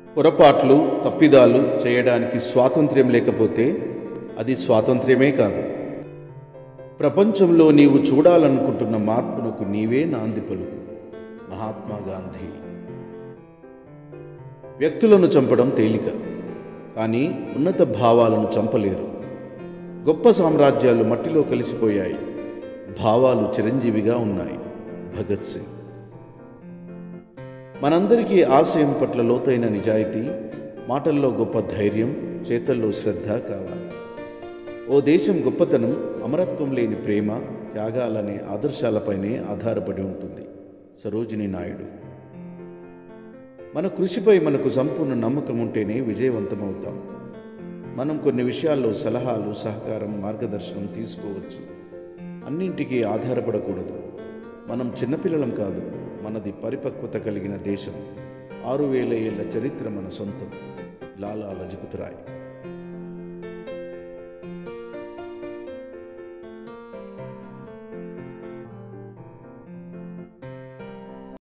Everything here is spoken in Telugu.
పొరపాట్లు తప్పిదాలు చేయడానికి స్వాతంత్ర్యం లేకపోతే అది స్వాతంత్ర్యమే కాదు ప్రపంచంలో నీవు చూడాలనుకుంటున్న మార్పునకు నీవే నాంది పలుకు మహాత్మా గాంధీ వ్యక్తులను చంపడం తేలిక కానీ ఉన్నత భావాలను చంపలేరు గొప్ప సామ్రాజ్యాలు మట్టిలో కలిసిపోయాయి భావాలు చిరంజీవిగా ఉన్నాయి భగత్ సింగ్ మనందరికీ ఆశయం పట్ల లోతైన నిజాయితీ మాటల్లో గొప్ప ధైర్యం చేతల్లో శ్రద్ధ కావాలి ఓ దేశం గొప్పతనం అమరత్వం లేని ప్రేమ త్యాగాలనే ఆదర్శాలపైనే ఆధారపడి ఉంటుంది సరోజిని నాయుడు మన కృషిపై మనకు సంపూర్ణ నమ్మకం ఉంటేనే విజయవంతమవుతాం మనం కొన్ని విషయాల్లో సలహాలు సహకారం మార్గదర్శనం తీసుకోవచ్చు అన్నింటికీ ఆధారపడకూడదు మనం చిన్నపిల్లలం కాదు మనది పరిపక్వత కలిగిన దేశం ఆరు వేల ఏళ్ల చరిత్ర మన సొంతం లాలా లజపతి రాయ్